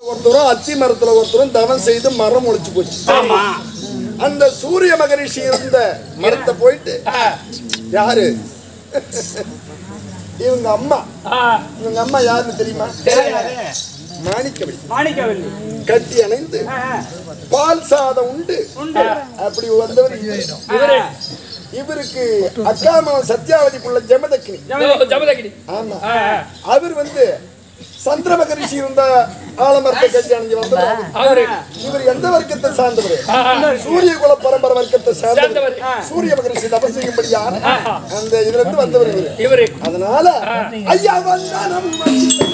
ஒருத்தரும் அத்தி மரத்துல ஒருத்தரும் தவம் செய்து மரம் ஒழிச்சு போச்சு ஆமா அந்த சூரிய மகரிஷி இருந்த மரத்தை போயிட்டு யாரு இவங்க அம்மா ஆ, இவங்க அம்மா யாருன்னு தெரியுமா தெரியாதே. மாணிக்கவழி மாணிக்கவல்லி கட்டி அணைந்து ஆ, ஆ, பால் சாதம் உண்டு உண்டு அப்படி வந்தவர் இவரு. இவரு இவருக்கு அக்கா மகன் சத்யாவதி புள்ள ஜெமதக்கினி ஜமதகிரி ஆமா ஆ, ஆ. அவர் வந்து சந்திர மகரிஷி இருந்த ஆலமரத்தை கட்டி அணைஞ்சு வந்தவர் அவரு இவர் எந்த வர்க்கத்தை சார்ந்தவர் ஆ, சூரிய குல பரம்பரை வர்க்கத்தை சார்ந்தவர் சார்ந்தவர். சூரிய மகரிஷி தபம் செய்யும்படியான அந்த இதுல இருந்து வந்தவர் இவரு இவரு அதனால ஐயா வந்தா நம்ம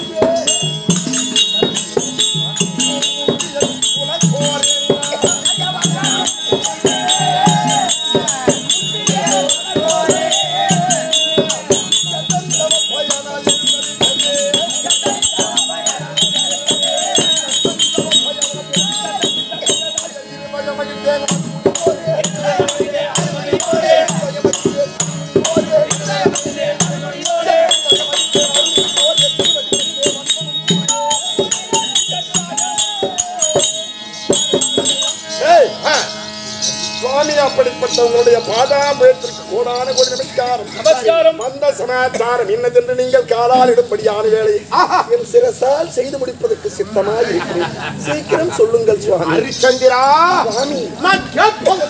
ஏய், ஆ. சுவாமி அப்படிப்பட்டவங்களுடைய பாதாபயத்திற்கு கோடான கோடி நமஸ்காரம் நமஸ்காரம். வந்த சமாச்சாரம் இன்னதென்று நீங்கள் காலால் இடும்படியான வேலை என் சிரசால் செய்து முடிப்பதற்கு சித்தமாக இருக்கிறேன் சீக்கிரம் சொல்லுங்கள் சுவாமி ஹரிச்சந்திரா சுவாமி நான் கேட்பது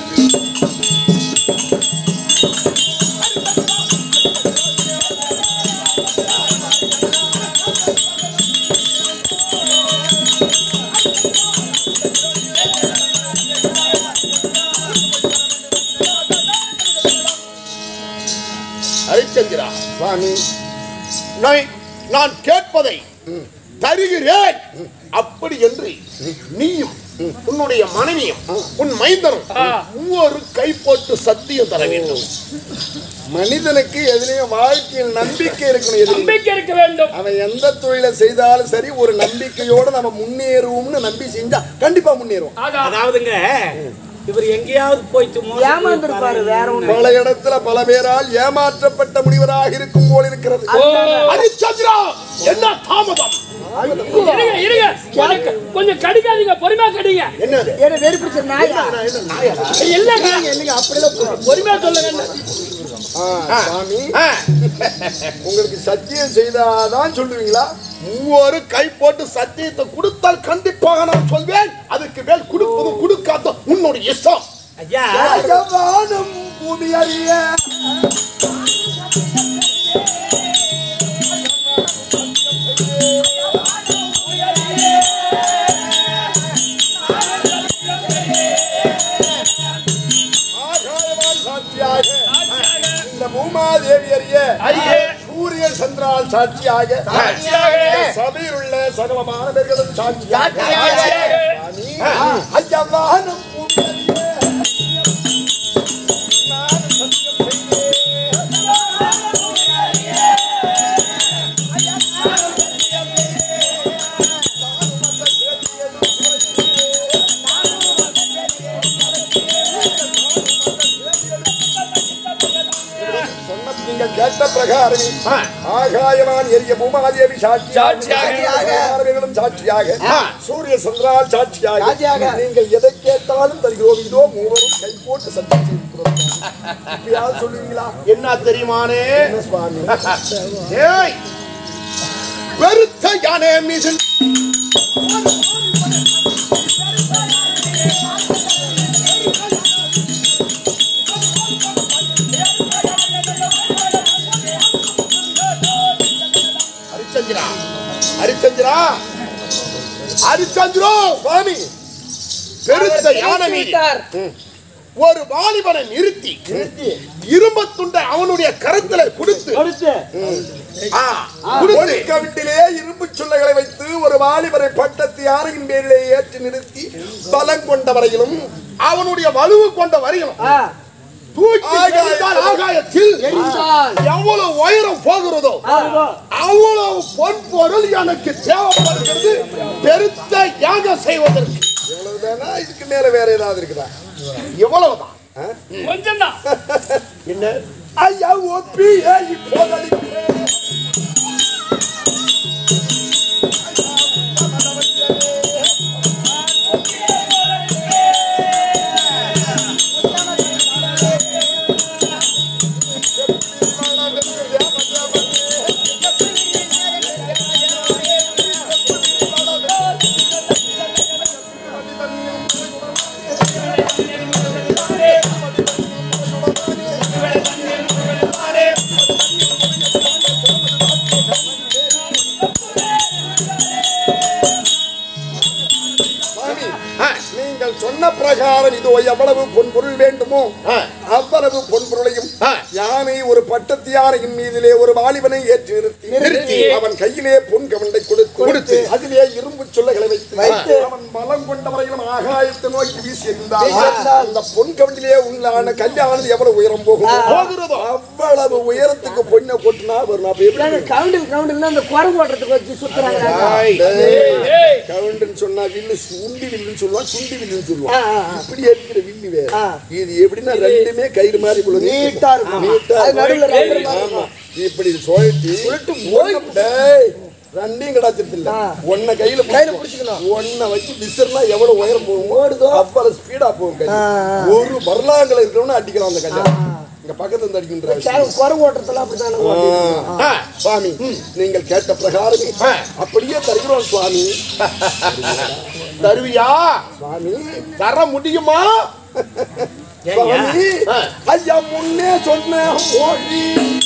ஹரிச்சந்திரா சுவாமி நான் நான் கேட்பதை தருகிறேன் அப்படி என்று நீயும் உன்னுடைய மனைவியும் உன் மைந்தனும் மூவரு கை போட்டு சத்தியம் தர வேண்டும் மனிதனுக்கு எதிலையும் வாழ்க்கையில் நம்பிக்கை இருக்கணும் எதிரி நம்பிக்கை இருக்க வேண்டும் அவன் எந்த தொழிலை செய்தாலும் சரி ஒரு நம்பிக்கையோட நம்ம முன்னேறுவோம்னு நம்பி செஞ்சா கண்டிப்பா முன்னேறுவோம் அதான் அதாவதுங்க இவர் எங்கேயாவது போயிட்டு மோசம் ஏமாந்துருப்பாரு வேற ஒண்ணு பல இடத்துல பல பேரால் ஏமாற்றப்பட்ட முனிவராக இருக்கும் போல் இருக்கிறது ஹரிச்சந்திரா என்ன தாமதம் இருங்க இருங்க கொஞ்சம் கொஞ்சம் கடிக்காதீங்க பொறுமையா கடிங்க என்னது ஏன்னா வெறி பிடிச்ச நாயா இல்லங்க என்னங்க அப்படிலாம் பொறுமையா சொல்லுங்க ஆ, சாமி ஆ, உங்களுக்கு சத்தியம் செய்தாதான் சொல்லுவீங்களா மூவரு கை போட்டு சத்தியத்தை கொடுத்தால் கண்டிப்பாக நான் சொல்வேன் அதுக்கு மேல் கொடுப்பதும் கொடுக்காத உன்னுடைய இஷ்டம் ஐயா வானம் பூமி அறிய ஆகாயவான் சாட்சியாக இந்த பூமாதேவி அறிய அறிய. சூரிய சந்திரால் சாட்சியாக சாட்சியாக. சபையில் உள்ள சகல மாணவர்களும் சாட்சியாக சாட்சியாக. சாமி, ஐயா வானம் பூமி அறிய நான் சத்தியம் செய்தேன் சொன்ன நீங்கள் கேட்ட பிரகாரம் ஆகாயவான் எரிய பூமாதேவி சாட்சியாக சாட்சியாக. மாணவர்களும் சாட்சியாக சூரிய சந்திரால் சாட்சியாக சாட்சியாக. நீங்கள் எதை கேட்டாலும் தருகிறோம் இதோ மூவரும் கை போட்டு சத்தியம் செய்திருக்கிறோம் இப்பயாவது சொல்லுவீங்களா என்ன தெரியுமானே என்ன சுவாமி ஏய் பெருத்த யானை மீது ஹரிச்சந்திரா ஹரிச்சந்திரா ஹரிச்சந்திரோ சுவாமி பெருத்த யானை மீது விட்டார். ஒரு வாலிபனை நிறுத்தி இரும்பு துண்டை அவனுடைய கரத்துல கொடுத்து கொடுத்து ஆ, கொடுத்து ஒரு கவிட்டிலே இரும்பு சொல்லைகளை வைத்து ஒரு வாலிபரை பட்டத்து யாரையின் பேரிலே ஏற்றி நிறுத்தி பலம் கொண்டவரையிலும் அவனுடைய வலுவு கொண்ட வரையும் ஆ, தூக்கி ஆகாய- எறிந்தால் ஆகாயத்தில் எரிந்தால். எவ்வளவு உயரம் போகிறதோ அவ்வளவு பொன் பொருள் எனக்கு தேவைப்படுகிறது பெருத்த யாகம் செய்வதற்கு இவ்வளவுதானா இதுக்கு மேல வேற ஏதாவது இருக்குதா இவ்வளவுதான் கொஞ்சம் தான் என்ன ஐயா ஒப்பி ஏய் போதடிக்கிறேன் நீங்கள் சொன்ன பிரகாரம் இதோ எவ்வளவு பொன்பொருள் வேண்டுமோ ஆ. அவ்வளவு பொன்பொருளையும் ஆ. யானை ஒரு பட்டத்து யானையின் மீதிலே ஒரு வாலிபனை ஏற்றி நிறுத்தி நிறுத்தி. அவன் கையிலே பொன் கவண்டை கொடுத்து கொடுத்து. அதிலே இரும்பு சொல்லைகளை வைத்து வைத்து. அவன் பலம் கொண்டவரையிலும் ஆகாயத்தை நோக்கி வீசி எறிந்தார் வீசியிருந்தார். அந்த பொன் கவண்டிலே உள்ளான கல்யாணம் எவ்வளவு உயரம் போகும் போகிறதோ அவ்வளவு உயரத்துக்கு பொண்ணை கொட்டினா வரும் அப்ப எப்படி ஏங்க, கவுண்டில் கவுண்டில் அந்த குரங்கு ஓட்டுறதுக்கு வச்சு சுத்துறாங்க டேய், கவுண்டுன்னு சொன்னா வில்லு சுண்டி வில்லுன்னு சொல்லுவான் சுண்டி வில்லுன்னு சொல்லுவான் ஆ, ஆ, ஆ. இப்படி இருக்கிற வில்லு வேற ஆ. இது எப்படின்னா ரெண்டுமே கயிறு மாதிரி இவ்வளவு நீட்டா இருக்கும். நீட்டா அது நடுவுல இருக்கும். ரப்பர் மாதிரி ஆமா இப்படி சுழட்டி ஒண்ணு- டேய், ரெண்டையும் கிடாச்சிருது இல்ல ஆ. ஒன்ன கையில கையில பிடிச்சுக்கணும். ஒன்ன வச்சு விசிறுனா எவ்வளவு உயரம் போகும் ஓடுதோ? அவ்வளவு ஸ்பீடா போகும் கை ஆ, ஆ. ஒரு வரலாங்கல இருக்கிறவன அடிக்கலாம் அந்த கல்யாணம் இங்க பக்கத்துல இருந்து அடிக்கின்ற விஷயம். குரங்கு ஓட்டுறதுலாம் அப்படித்தானே ஓட்டிட்டு ஆ. சுவாமி நீங்கள் கேட்ட பிரகாரமே ஆ. அப்படியே தருகிறோம் சுவாமி தருவியா சுவாமி தர முடியுமா சுவாமி ஆ. ஐயா முன்னே சொன்ன மொழி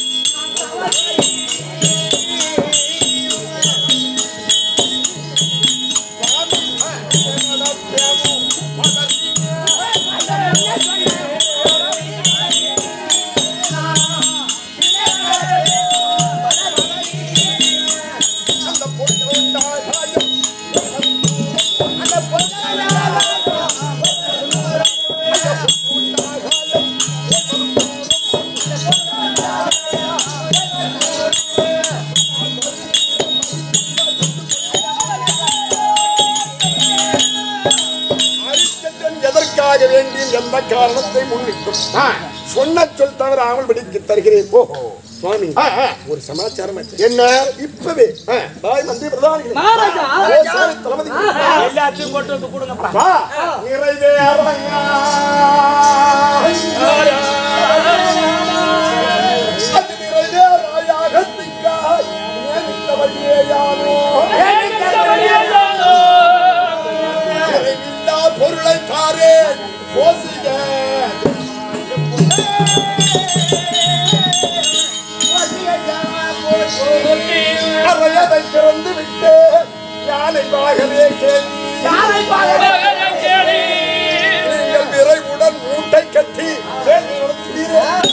அரிச்சந்திரன் எதற்காக வேண்டிய எந்த காரணத்தை முன்னிட்டும் ஆ. சொன்ன சொல் தவறாமல் படிக்க தருகிறேன் ஓஹோ சுவாமி ஆ, ஆ. ஒரு சமாச்சாரம் ஆச்சு. என்ன இப்பவே ஆ. பாய் மந்திரி பிரதானிகளே மகாராஜா ஓசாரி தளபதி எல்லாத்தையும் கொண்டு வந்து கொடுங்கப்பா வா நிறைவேறங்கா அது நிறைவேறாயாகத்திற்காய் நியமித்தபடியே யானோ நிறைவில்லா பொருளை தாரே போசிக அறையதை திறந்து விட்டு யானை வாகவே கேள்வி நீங்கள் விரைவுடன் மூட்டை கட்டி வேலை நடத்துகிறீர்கள்.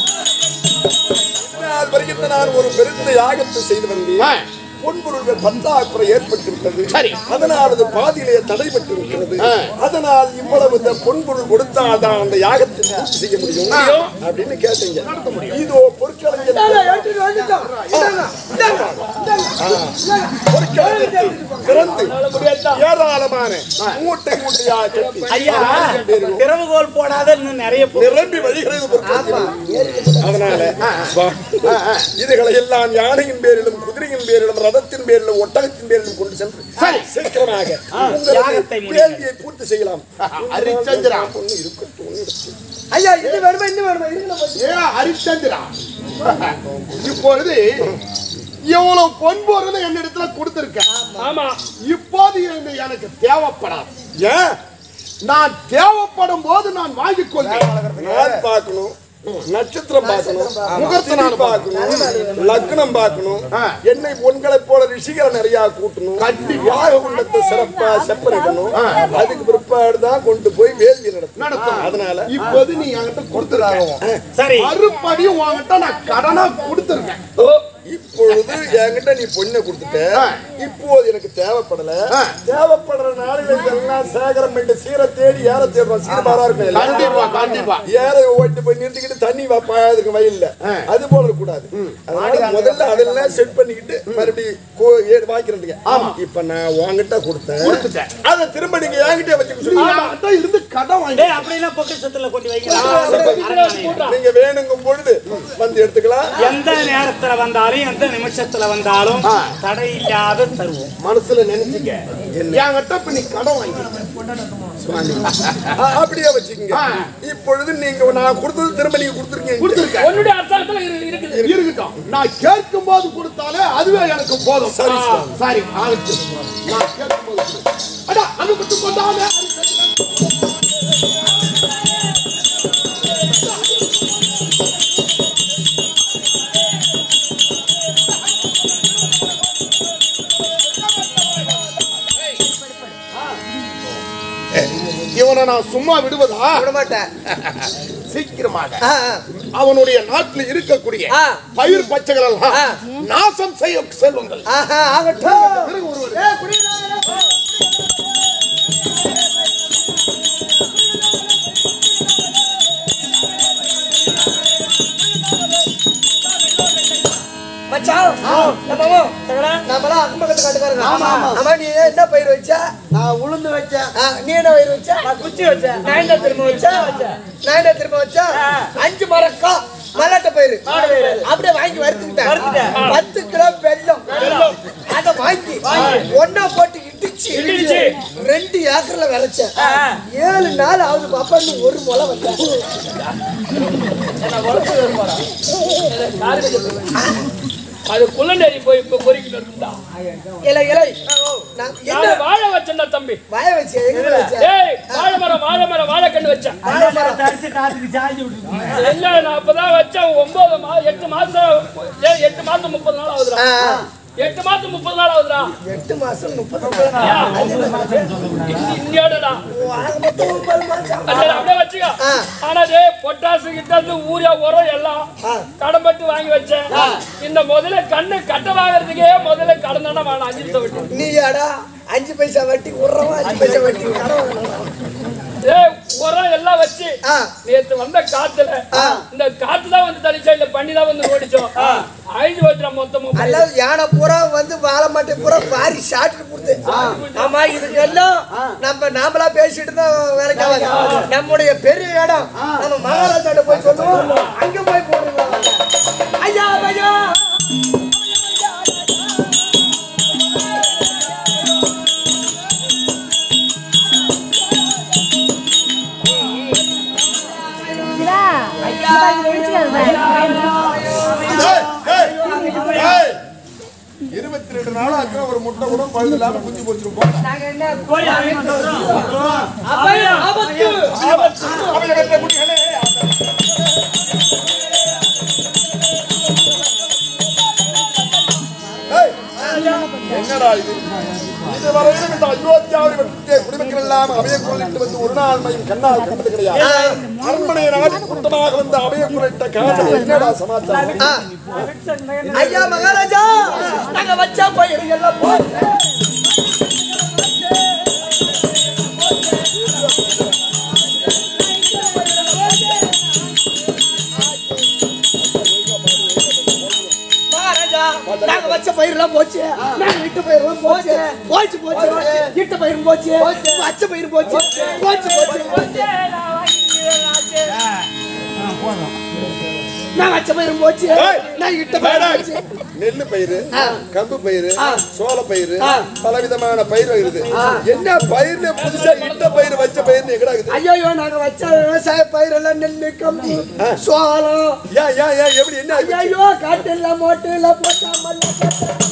இதனால் வருகின்ற நான் ஒரு பெருத்த யாகத்தை செய்து வந்தேன் ஆ. பொன்பொருள்கள் பற்றாக்குறை ஏற்பட்டு விட்டது சரி. அதனால் அது பாதியிலே தடைபட்டு இருக்கிறது ஆ. அதனால் இவ்வளவு இந்த பொன்பொருள் கொடுத்தால் தான் அந்த யாகத்தை பூர்த்தி செய்ய முடியும் அப்படின்னு கேட்டீங்க இதோ பொற்களஞ்சியம் எடுத்துட்டு வந்துட்டோம் இந்தாங்க, இந்தாங்க, இந்தாங்க. பொற்களஞ்சியத்தை திறந்து ஏராளமான மூட்டை மூட்டையாக கட்டி ஐயா பேரும் திறவுகோல் போடாத இன்னும் நிறைய பொருள் நிரம்பி வழிகிறது பொற்களஞ்சியம் அதனால இதுகளை எல்லாம் யானையின் பேரிலும் குதிரையின் பேரிலும் ரதத்தின் பேரிலும் ஒட்டகத்தின் பேரிலும் கொண்டு சென்று சீக்கிரமாக உங்களது யாகத்தை முடியுங்கள். கேள்வியை பூர்த்தி செய்யலாம் ஹரிச்சந்திரா. ஒண்ணு இருக்கட்டும், ஒண்ணு இருக்கட்டும். ஐயா இது வேணுமா இன்னும் வேணுமா இருக்குல்ல கொஞ்சம். ஏ ஹரிச்சந்திரா இப்பொழுது இவ்வளவு பொன்பொருள் என்னிடத்துல கொடுத்திருக்க ஆமா இப்போது இது எனக்கு தேவைப்படாது ஏன் நான் தேவைப்படும் போது நான் வாங்கிக் கொள்வேன் நாள் பார்க்கணும் நட்சத்திரம் பார்க்கணும் முகூர்த்த நாள் பார்க்கணும் லக்னம் பார்க்கணும் ஆ. என்னை பொண்களை போல ரிஷிகளை நிறைய கூட்டணும் கட்டி யாக குண்டத்தை சிறப்பா செப்பரிடணும் அதுக்கு பிற்பாடு தான் கொண்டு போய் வேள்வி நடத்தணும் நடத்தும் அதனால இப்போது நீ என்கிட்ட கொடுத்துருக்க சரி மறுபடி உன்கிட்ட நான் கடனா கொடுத்துருக்கேன் இப்பொழுது என்கிட்ட நீ பொண்ணை கொடுத்துட்ட இப்போது எனக்கு தேவைப்படல தேவைப்படுற நாளில இதெல்லாம் சேகரம் பண்ணி சீரை தேடி ஏற தேடுறோம் சீரபாரா இருக்கும் எல்லாம். கண்டிப்பா கண்டிப்பா ஏற ஓட்டு போய் நிறுத்திக்கிட்டு தண்ணி பாயாதுக்கு வயல்ல அது போல இருக்கக்கூடாது அதனால முதல்ல அதெல்லாம் செட் பண்ணிக்கிட்டு மறுபடியும் கோ- ஏ- வாங்கிக்கிறதுக்கு ஆமா இப்ப நான் உன்கிட்ட கொடுத்தேன் கொடுத்துட்டேன். அதை திரும்ப நீங்க என்கிட்ட வச்சுக்க நீ சொல்லி என்கிட்ட இருந்து கடன் வாங்கி டேய் அப்படின்னா பொக்கிஷத்துல கொண்டு வைங்க நீங்க வேணுங்கும் பொழுது வந்து எடுத்துக்கலாம் எந்த நேரத்துல வந்தாலும் எந்த நிமிஷத்துல வந்தாலும் தடை இல்லாத தருவோம் மனசுல நினைச்சுக்க என்கிட்ட இப்ப நீ கடன் வாங்கி ஆ, அப்படியே வச்சுக்கோங்க இப்பொழுது நீங்க நான் கொடுத்தது திரும்ப நீங்க கொடுத்துருக்கீங்க கொடுத்துருக்க உன்னுடைய அர்த்தத்துல இரு- இருக்குது இருக்கட்டும் நான் கேட்கும் போது கொடுத்தாலே அதுவே எனக்கு போதும் சரி, ஆ, சரி ஆகட்டும் நான் கேட்கும் போது கொடு. அடா அது மட்டும் கொண்டாங்க இவனை நான் சும்மா விடுவதா விட மாட்டேன் சீக்கிரமாக ஆ, ஆ. அவனுடைய நாட்டில் இருக்கக்கூடிய ஆ. பயிர் பச்சைகள் எல்லாம் ஆ. நாசம் செய்ய செல்வங்கள் ஆஹா, ஆகட்டும். பிறகு ஒருவர் ஏய், குடிக்கிறவங்களா? மச்சான், நம்மளும் நம்மளாம் அக்கம் பக்கத்து காட்டுக்காரங்க. ஆமா, நீ என்ன பயிர் வச்ச? நான் உளுந்து வச்சேன் ஆ, நீ என்ன பயிர் வச்ச? குச்சி வச்சேன் நான் என்ன திரும்ப வச்சா? நான் என்ன திரும்ப வச்சா? அஞ்சு மரக்கா மல்லாட்ட பயிறு அப்படியே வாங்கி வறுத்துக்கிட்டேன் பத்து கிலோ வெல்லம் அதை வாங்கி ஒன்னா போட்டு இடிச்சு இடிச்சு. ரெண்டு ஏக்கர்ல விளைச்சேன் ஏழு நாள் ஆகுது பாப்பா இன்னும் ஒரு முளை வந்தேன் அது குள்ளநேரி போய் இப்ப பொறிக்கிட்டு இருந்தா இலை இலை நான் என்ன நான் வாழை வச்சேன்டா தம்பி வாய வச்சு எங்க வச்சேன் ஏய் வாழை மரம் வாழை மரம் வாழைக்கண்டு வச்சேன் வாழை மரம் தரிச்சு காத்துக்கு சாய்ச்சி விட்டுருக்கேன் இல்ல நான் அப்பதான் வச்சேன் ஒன்பது மா எட்டு மாசம் ஏய், எட்டு மாசம் முப்பது நாள் ஆகுதுடா ஆ, ஆ. எட்டு மாசம் முப்பது நாள் ஆகுதுடா எட்டு மாசம் முப்பது நாள் இங்கேடா ஆக மொத்தம் ஒன்பது மாசம் சரி அப்படியே வச்சுக்க ஆ. ஆனா டேய் பொட்டாசு கிட்டாசு ஊரியா உரம் எல்லாம் ஆ. கடன்பட்டு வாங்கி வச்சேன் இந்த முதல்ல கண்ணு கட்ட வாங்குறதுக்கே முதல்ல கடன் தானே வேணும் அஞ்சு நிமிஷம் விட்டு நீ யாடா அஞ்சு பைசா வட்டி விடுறவன் அஞ்சு பைசா வட்டி கடன் வாங்கணும். ஏய் உரம் எல்லாம் வச்சு ஆ. நேத்து வந்த காத்துல இந்த காத்து தான் வந்து தனிச்சா இல்ல பண்ணி தான் வந்து ஓடிச்சோம் அழிஞ்சு வச்சுடா மொத்தமும் அல்லாது யானை பூரா வந்து வாழை மாட்டை பூரா வாரி சாப்பிட்டு கொடுத்து ஆமா இதுக்கெல்லாம் நம்ம நாமளா பேசிட்டு தான் வேலைக்கு ஆகாது நம்முடைய பெரிய இடம் நம்ம மகாராஜாட்ட போய் சொல்லுவோம் அங்க போய் போடுவோம் ஐயா ஐயா இருபத்தி ரெண்டு நாள் ஆக்க ஒரு முட்டை கூட பழுது இல்லாம குஞ்சு பொறிச்சிருப்போம் ஆபத்து அவையகத்தை குடிகளே ஏய், என்னடா இது இதுவரையிலும் இந்த அயோத்தியாவில் வெற்றிய குடிமக்கள் எல்லாம் அவைய குரலிட்டு வந்து ஒரு நாள் மையம் கண்ணால் கண்டது கிடையாது அரண்மனை நாடி கூட்டமாக வந்து அவைய குரலிட்ட காரணம் என்னடா சமாச்சாரம் ஆ. ஐயா மகாராஜா நாங்க வச்சா பயிர் எல்லாம் போச்சு மகாராஜா நாங்க வச்ச பயிரெல்லாம் போச்சு நாங்க விட்ட பயிரெல்லாம் போச்சு போச்சு போச்சு இட்ட பயிரும் போச்சு வச்ச பயிர் போச்சு போச்சு போச்சு நான் வச்ச பயிரும் போச்சு நான் இட்ட பயிரும் போச்சு நெல்லு பயிறு கம்பு பயிறு சோள பயிறு பலவிதமான பயிர் வருது என்ன பயிர்ல புதுசா இந்த பயிர் வச்ச பயிர்னு எங்கடா இருக்குது ஐயோ நாங்க வச்ச விவசாய பயிரெல்லாம் நெல்லு கம்பு சோளம் ஏன் ஏன் ஏன் எப்படி என்ன ஆகி போச்சு? ஐயோ காட்டு எல்லாம் மோட்டு எல்லாம் போட்டா மண்ணை போட்டா.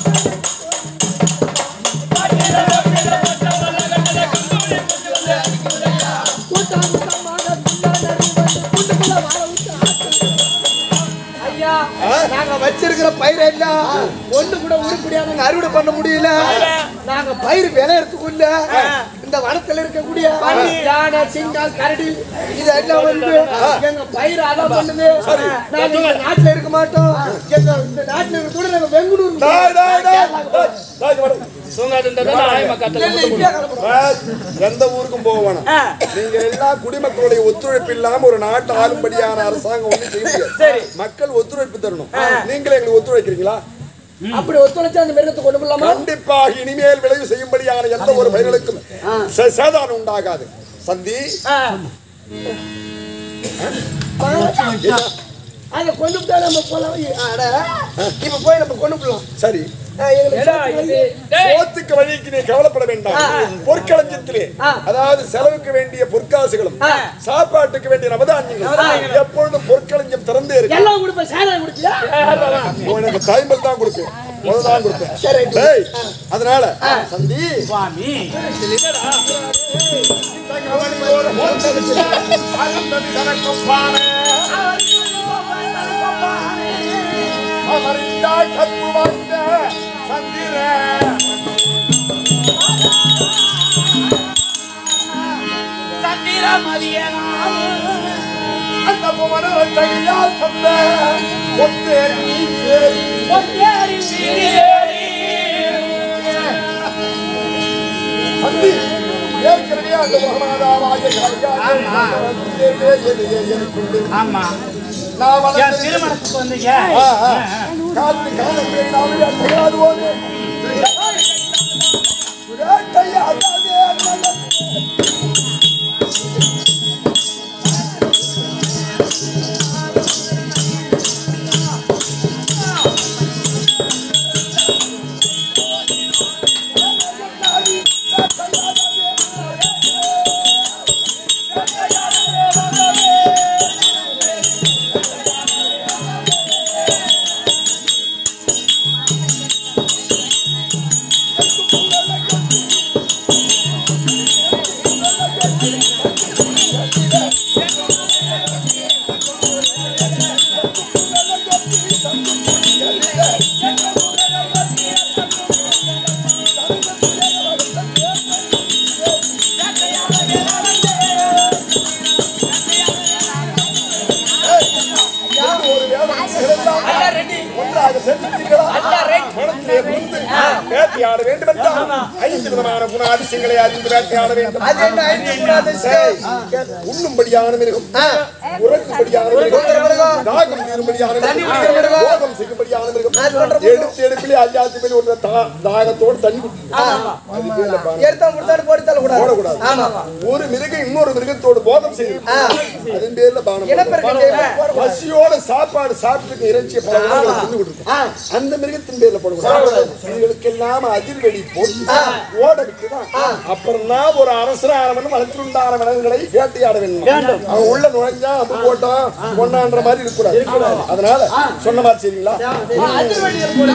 கூட்டம் கூட்டமாக குண்டான வந்து கூட்டுக்குள்ள வாழ விட்டு ஆட்டு. ஐயா நாங்க வச்சிருக்கிற பயிர் எல்லாம் ஒண்ணு கூட உருப்படியா நாங்க அறுவடை பண்ண முடியல நாங்க பயிர் விளையறதுக்குள்ள இந்த வனத்துல இருக்கக்கூடிய யானை சிங்கம் கரடி இதெல்லாம் வந்து எங்க பயிர் அதான் பண்ணுது நாங்க இந்த நாட்டுல இருக்க மாட்டோம் எங்க இந்த நாட்டுல இருக்க கூட நாங்க பெங்களூர் டேய், டேய், டேய், டேய், டேய், இங்க வாடா. இல்ல, இப்படியே கிளம்புறோம். டேய், எந்த ஊருக்கும் போக வேணாம் நீங்க எல்லாம் குடிமக்களுடைய ஒத்துழைப்பு இல்லாம ஒரு நாட்டை ஆளும்படியான அரசாங்கம் ஒண்ணும் செய்ய முடியாது மக்கள் ஒத்துழைப்பு தரணும் நீங்களே எங்களுக்கு ஒத்துழைக்கிறீங்களா அப்படி ஒத்துழைச்சா அந்த மிருகத்தை கொண்டு போடலாமா கண்டிப்பாக இனிமேல் விளைவு செய்யும்படியான எந்த ஒரு பயிர்களுக்கும் சே- சேதாரம் உண்டாகாது சந்தி அதை கொண்டு போட்டா நம்ம போலாம் அட, இப்ப போய் நம்ம கொண்டு போலாம் சரி சோத்துக்கு வழிக்கு நீ கவலைப்பட வேண்டாம் பொற்களஞ்சியத்திலே அதாவது செலவுக்கு வேண்டிய பொற்காசுகளும் சாப்பாட்டுக்கு வேண்டிய நவதானியங்களும் எப்பொழுதும் பொற்களஞ்சியம் திறந்தே இருக்கு எல்லாம் கொடுப்பேன் சேலம் கொடுத்தியா உனக்கு தாய்மல் தான் கொடுப்பேன் முதல் தான் கொடுப்பேன் சரி. டேய், அதனால சந்தி சுவாமி அவரிந்தாய் கற்பு வாய்ந்த சந்திர அந்த புவனத்தையால் தந்த பொத்தேரி சந்தி ஏற்கனவே அந்த மகமாதாவாகிய கல்யாணே எனக்குண்டு ஆமா நான் என் வளர்ந்து திருமணத்துக்கு வந்தீங்க ஆ, ஆ. காத்து காலத்தை நாமே அசையாது போது ஒரு வேலை ஒன்றாக சென்றீர்களா மனத்திலே புகுந்து வேட்டையாட வேண்டும் என்றால் ஐந்து விதமான குணாதிசயங்களை அறிந்து வேட்டையாட வேண்டும் அது என்ன ஐந்து குணாதிசயம்? உண்ணும்படியான மிருகம் உறக்கும்படியான மிருகம் தாகம் தீரும்படியான மிருகம் போகம் செய்யும்படியான மிருகம் எடுத்து எடுப்பிலே அஞ்சாத்து மேலே ஒரு தா- தாகத்தோடு தண்ணி குடிக்கும். அது மேல பாருங்க. எடுத்தா முடுத்தாடு போட்டு தள்ளக்கூடாது. போடக்கூடாது. ஆமா. ஒரு மிருகம் இன்னொரு மிருகத்தோடு போதம் செய்யும் அதன் பேர்ல பானம் இனப்பெருக்கம் போடணும். செய்யணும். போடக்கூடாது. பசியோட சாப்பாடு சாப்பிட்டு இறைச்சியை பல உணவுகளை தின்னு கொண்டிருக்கும். அந்த மிருகத்தின் பேர்ல போடக்கூடாது இதுகளுக்கெல்லாம் அதிர்வெடி போட்டு ஓட விட்டுதான் அப்புறம் தான் ஒரு அரசரானவன் வளர்ச்சியுண்டான விலங்குகளை வேட்டையாட வேண்டும் அவன் உள்ள நுழைஞ்சா அம்பு போட்டான் கொண்டான்ற மாதிரி இருக்கக்கூடாது அதனால சொன்ன மாதிரி சரிங்களா அதிர்வெடிகள் போடு.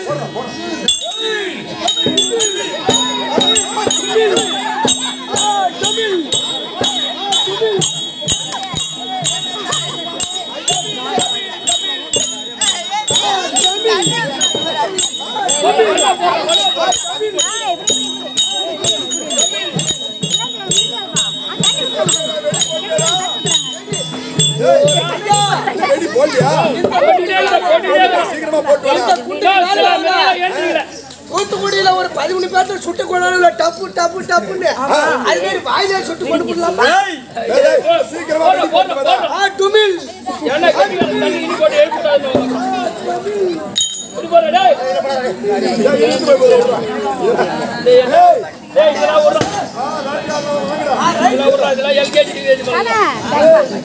ரெடி போலியா போட்டுட்டே இல்ல, போட்டுட்டே இல்ல. சீக்கிரமா போட்டு வாங்க. இந்த குண்டு நான் மேல சில வாங்க. மேல ஏந்திக்கிறேன். தூத்துக்குடியில ஒரு பதிமூணு பேர்த்த சுட்டு கொண்டாடுல டப்பு டப்பு டப்புன்னு அது மாதிரி வாயிலே சுட்டு கொண்டு போடலாமா ஏய், ஏய், சீக்கிரமா போடு, ரெடி போடு, போட்டு வாடா. போடு. ஆ டுமில் என்ன கட்டிக்கிட்டு தண்ணி கிண்ணி போட்டு எழுப்பிடாதுன்னு இப்படி போடு, டேய். ஏய், இழுத்து போய் போடு, விடுறா. டேய், என்ன? டேய், இதெல்லாம் விட்றா. இதெல்லாம் விட்றா, இதெல்லாம் LKG KG மாதிரி.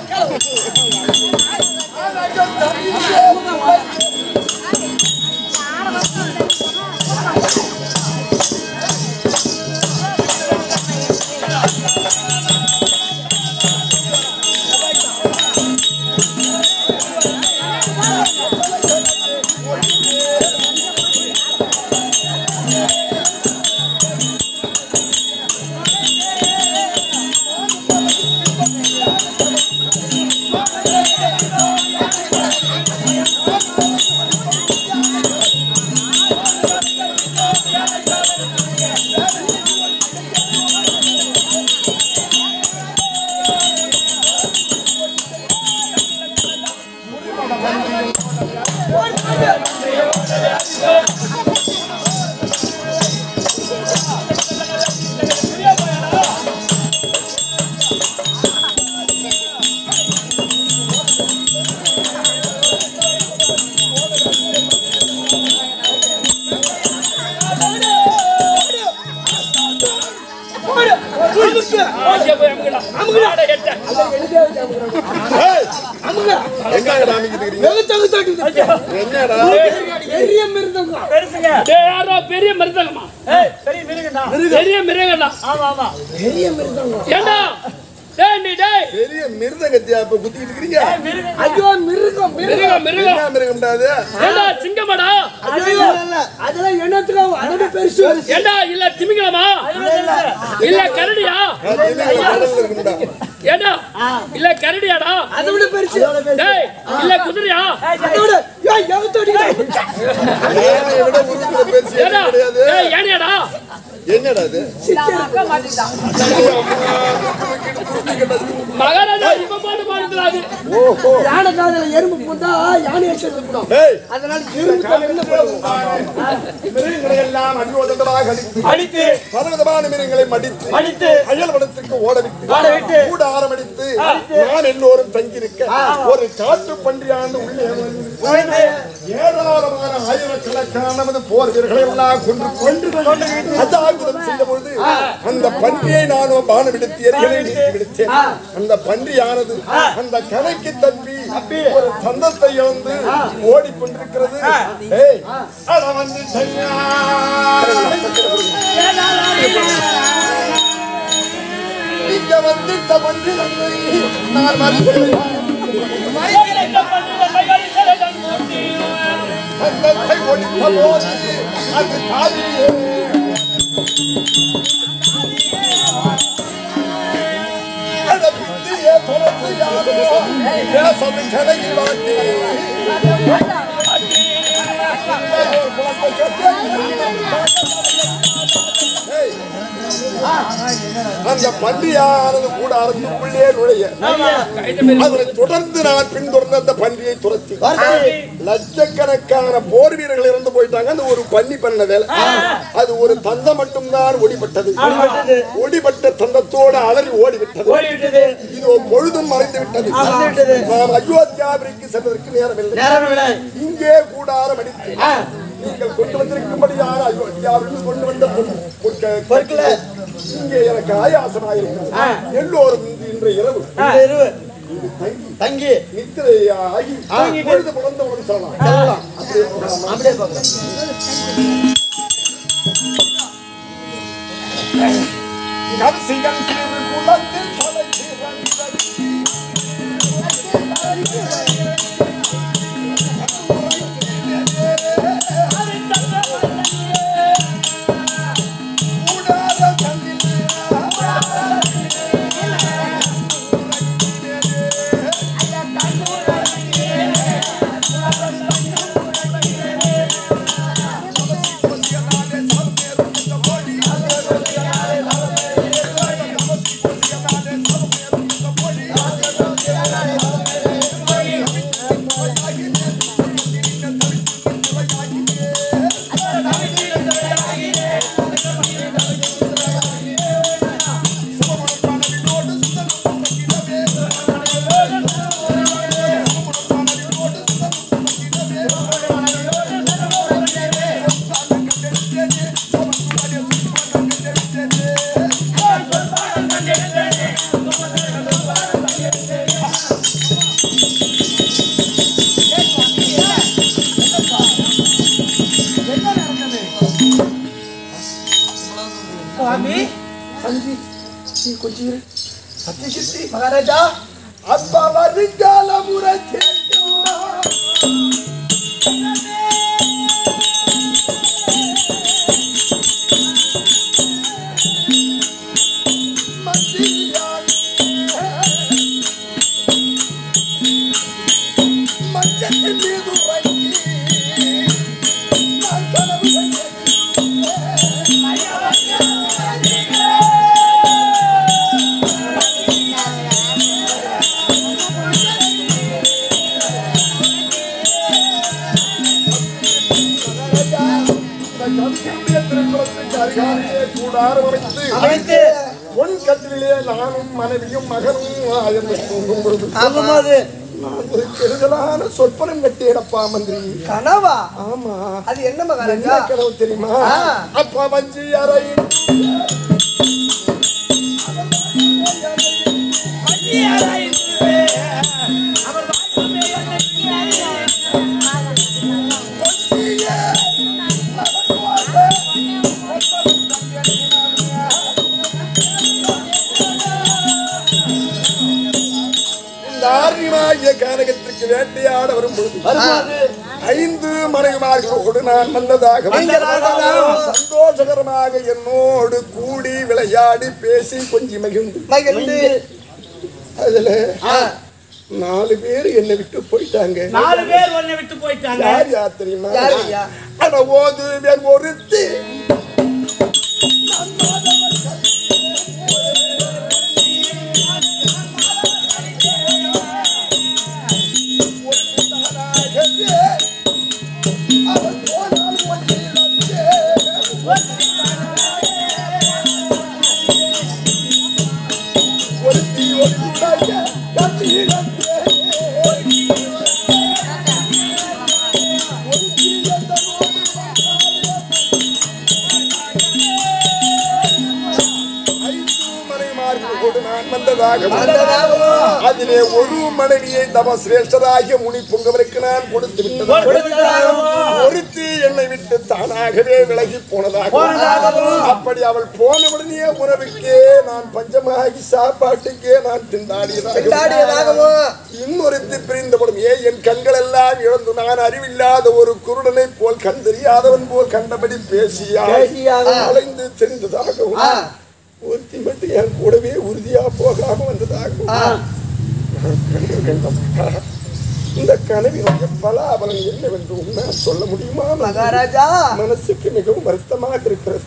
இங்கே போய் அமுக்குடா. ஆடை எட்ட. ஏய், எங்கடா அமைக்கிட்டு இருக்கீங்க? என்னடா பெரிய மிருந்தங்க டேய், யாரோ பெரிய மிருதங்கம்மா. பெரிய மிருகம்டா. ஏண்டா? டேய், நீ டேய். பெரிய மிருதங்கத்தியா இப்ப குத்திக்கிட்டு இருக்கிறீங்க ஐயோ மிருகம் மிருகம் மிருகம், மிருகம். என்ன மிருகம்டா அது ஏண்டா, சிங்கமாடா? ஐயோ அதெல்லாம் என்னத்துக்கு அதோட பெருசு ஏண்டா, இல்ல திமிங்கலமா? இல்ல கரடியா? அது என்ன கடல்ல இருக்கும்டா ஏண்டா, இல்ல கரடியாடா? அதை விட பெருசு டேய், இல்ல குதிரையா? அதோட ஏய் எவத்தோடி யானையை விட உருக்குற பெருசு ஏண்டா, எதுவும் கிடையாது டேய், யானையாடா? என்னடா அது மகாராஜா இப்ப பாட்டு பாடுறாரு ஓஹோ யானை காதுல எறும்பு பூந்தா யானையை செலுத்தணும் ஏய் அதனால எறும்பு காதுல என்ன பண்ணுவோம் மிருகங்களை எல்லாம் அடியோதமாக அடித்து அடித்து பலவிதமான மிருகங்களை மடித்து அடித்து அயல் வனத்திற்கு ஓடவிட்டு ஓடவிட்டு கூட ஆரம்பித்து நான் எல்லோரும் தங்கியிருக்க ஒரு காட்டு பன்றியாண்டு உள்ளே வந்து நுழைந்து ஏராளமான ஆயிரக்கணக்கான நமது போர் வீரர்களை எல்லாம் கொன்று கொன்று கொண்டு அஜாகுதம் செய்த பொழுது அந்த பன்றியை நானும் பானம் விடுத்து எரிகளை நீக்கி விடுத்தேன் அந்த பன்றியானது அந்த கணைக்கு தப்பி ஒரு தந்தத்தை இழந்து ஓடிக்கொண்டிருக்கிறது ஏய் அட வந்து இங்க வந்துட்ட பன்றி தந்தை நான் மறுக்கிறேன் தந்தத்தை ஒழித்த போது அது தாதியே அட பிந்தியே துரத்து யாரோ பேசது கடைக்கு வாட்டி ஏய், அந்த பன்றியானது கூட அரசுக்குள்ளே நுழைய அதனை தொடர்ந்து நான் பின்தொடர்ந்து அந்த பன்றியை துரத்தி லட்சக்கணக்கான போர் வீரர்கள் இறந்து போயிட்டாங்க அந்த ஒரு பன்னி பண்ண வேலை அது ஒரு தந்தம் மட்டும்தான் ஒடிபட்டது ஒடிபட்ட தந்தத்தோடு அலறி ஓடிவிட்டது ஓடிவிட்டது இதோ பொழுதும் மறைந்து விட்டது மறைந்து விட்டது. நாம் அயோத்தியாவிற்கு செல்வதற்கு நேரமில்லை நேரமில்லை இங்கே கூடாரம் அடித்து நீங்கள் கொண்டு வந்திருக்கும்படியான அயோத்தியாவிற்கு கொண்டு வந்த பொன்- பொற்க- பொற்களை. இங்கே எனக்கு ஆயாசமாயிருக்கிறது எல்லோரும் இன்று இன்றைய இரவு இந்த இரவு இங்கு தங்கி தங்கி நித்திரையாகி பொழுது புலந்தவுடன் செல்லலாம் செல்லலாம். அப்படியே போகலாமா? அப்படியே பார்க்கலாம் கரிசிகன் திருக்குளத்தில் தலை சிறந்தது. ஊடார சுவாமி சத்தியகித்தி மகாராஜா அப்ப வருங்கால முறை மஞ்சத்தின் மீது உறங்கி நான் கனவு கூடாரம் அமைத்து அமைத்து பொன் கட்டிலே நானும் மனைவியும் மகனும் ஆயர்ந்து தூங்கும் பொழுது சொல்லும்போது நான் ஒரு கெடுதலான சொற்பனம் கட்டியடப்பா மந்திரி கனவா ஆமா அது என்ன என்ன மகாராஜா கனவு தெரியுமா ஆ. அப்பா வஞ்சி அறை இந்த ஆரியமாகிய கானகத்திற்கு வேட்டையாட வரும் பொழுது வரும்போது ஐந்து மனைவிமார்களோடு நான் வந்ததாக சந்தோஷகரமாக என்னோடு கூடி விளையாடி பேசி கொஞ்சம் மகிழ்ந்து மகிழ்ந்து அதுல நாலு பேர் என்னை விட்டு போயிட்டாங்க நாலு பேர் ஒன்னை விட்டு போயிட்டாங்க யார் யார் தெரியுமா யார் ஐயா? அட ஓது வேர் ஒருத்தி நான் வந்ததாக அதிலே ஒரு மனைவியை தவ சிரேஷ்டராகிய முனி பொங்கவருக்கு நான் கொடுத்து விட்டதாக ஒருத்தி என்னை விட்டு தானாகவே விலகி போனதாக அப்படி அவள் போனவுடனே உறவுக்கே நான் பஞ்சமாகி சாப்பாட்டுக்கே நான் திண்டாடியதாக இன்னொருத்தி பிரிந்தபடும் ஏ என் கண்கள் எல்லாம் இழந்து நான் அறிவில்லாத ஒரு குருடனை போல் கண் தெரியாதவன் போல் கண்டபடி பேசியா அலைந்து தெரிந்ததாகவும் ஒருத்தி மட்டும் என் கூடவே உறுதியா போகாம வந்ததாகவும் கண்கள் கண்டப்பா. இந்த கனவினுடைய பலாபலன் என்னவென்று உண்மை சொல்ல முடியுமா மகாராஜா மனசுக்கு மிகவும் வருத்தமாக இருக்கிறது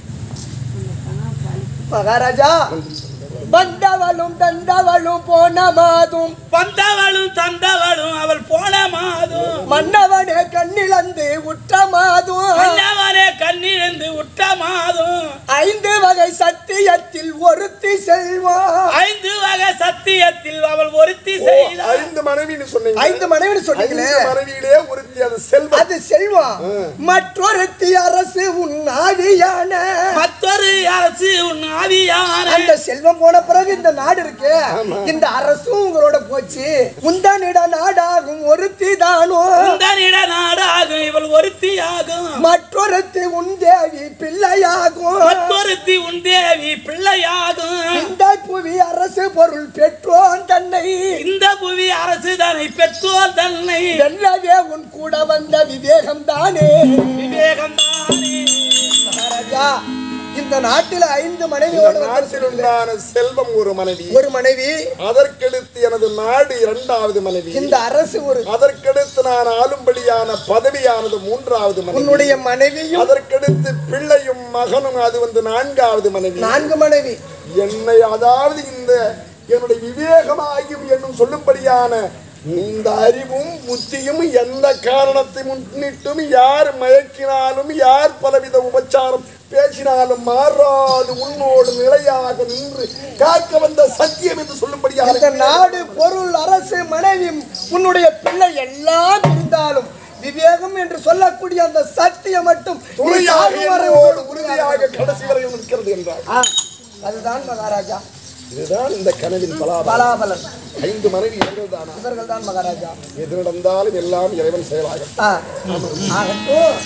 மகாராஜா வந்தவளும் தந்தவளும் போன மாதும் வந்தவளும் தந்தவளும் அவள் போன மாதும் மன்னவனே கண்ணிழந்து உற்ற மாதும் மன்னவனே கண்ணிழந்து உற்ற மாதும் ஐந்து வகை சத்தியத்தில் ஒருத்தி செல்வம் ஐந்து வகை சத்தியத்தில் அவள் ஒருத்தி செய்தாள் ஐந்து மனைவின்னு சொன்னீங்க ஐந்து மனைவி சொன்னீங்களே ஐந்து மனைவியிலே ஒருத்தி அது செல்வம் அது செல்வம் மற்றொருத்தி அரசு உன் ஆவியான மற்றொரு அரசு உன் ஆவியான அந்த செல்வம் போன பிறகு இந்த நாடு இருக்கு இந்த அரசும் உங்களோட போச்சு முந்தனிட நாடாகும் ஒருத்தி தானோ குந்தனிட நாடாகும் இவள் ஒருத்தியாகும் மற்றொருத்தி உன் தேவி பிள்ளையாகும் மற்றொருத்தி உன் தேவி பிள்ளையாகும் இந்த புவி அரசு பொருள் பெற்றோன் தன்னை இந்த புவி அரசு தன்னை பெற்றோர் தன்னை வெல்லவே உன் கூட வந்த விவேகம் தானே விவேகம் தானே மகாராஜா இந்த நாட்டில் ஐந்து மனைவியோடு இந்த வந்த நாட்டில் உண்டான செல்வம் ஒரு மனைவி ஒரு மனைவி அதற்கடுத்து எனது நாடு இரண்டாவது மனைவி இந்த அரசு ஒரு அதற்கடுத்து நான் ஆளும்படியான பதவியானது மூன்றாவது மனைவி உன்னுடைய மனைவியும் அதற்கடுத்து பிள்ளையும் மகனும் அது வந்து நான்காவது மனைவி நான்கு மனைவி என்னை அதாவது இந்த என்னுடைய விவேகமாகியும் என்னும் சொல்லும்படியான இந்த அறிவும் புத்தியும் எந்த காரணத்தை முன்னிட்டும் யார் மயக்கினாலும் யார் பலவித உபச்சாரம் பேசினாலும் மாறாது உன்னோடு நிலையாக நின்று காக்க வந்த சத்தியம் என்று இந்த சொல்லும்படியாக நாடு பொருள் அரசு மனைவி உன்னுடைய பிள்ளை எல்லாம் இருந்தாலும் விவேகம் என்று சொல்லக்கூடிய அந்த சத்தியம் மட்டும் நீ துணையாக சாகும் வரை என்னோடு உனக்கு உறுதியாக கடைசி வரை நிற்கிறது என்றார் ஆ, அதுதான் மகாராஜா இதுதான் இந்த கனவின் பலாபலம் பலாபலன் ஐந்து மனைவி இவர்கள் தானா இவர்கள் தான் மகாராஜா எது நடந்தாலும் எல்லாம் இறைவன் செயலாக ஆ, ஆகட்டும்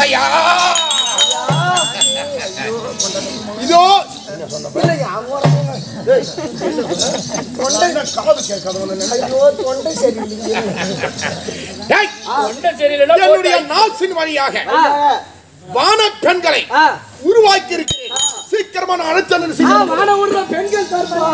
இதோ இல்லைங்க, அவங்க வரவங்க. தொண்டை காது கேட்காதவன ஐயோ தொண்டை சரியில்லைங்க ஒன்றும் சரியில்லைன்னா என்னுடைய போட்டு நாசின் வழியாக வான பெண்களை ஆ, உருவாக்கி இருக்கிறேன் சீக்கிரமா நான் அழைச்சல் ஆ, வான விடுற பெண்கள் தரப்பா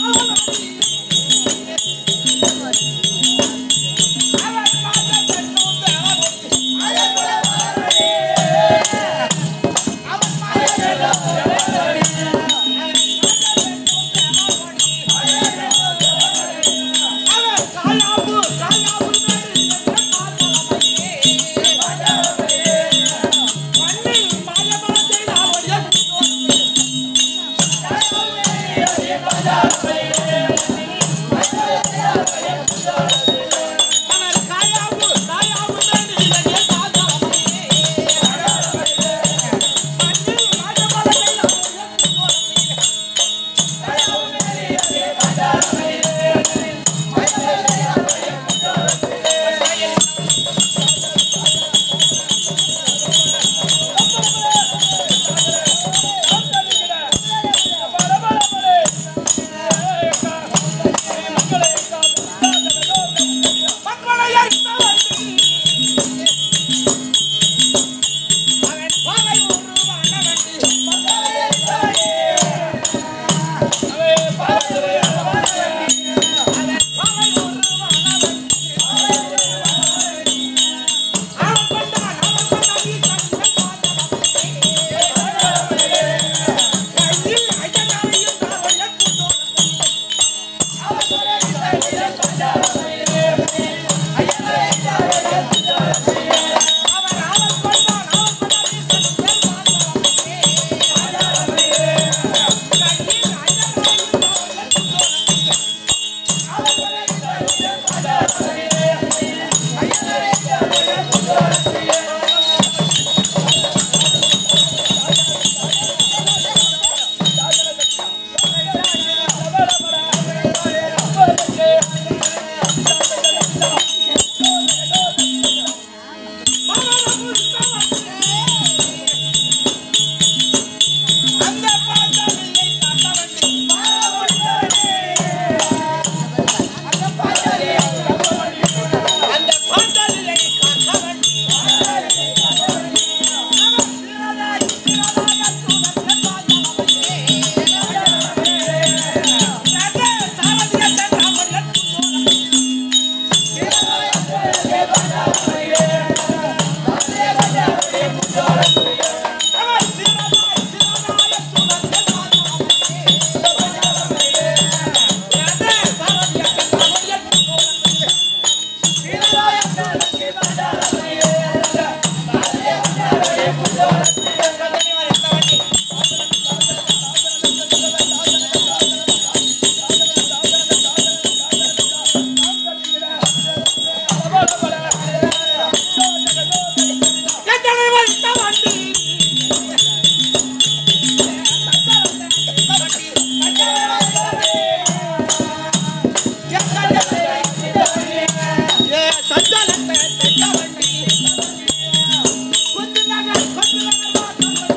கொஞ்ச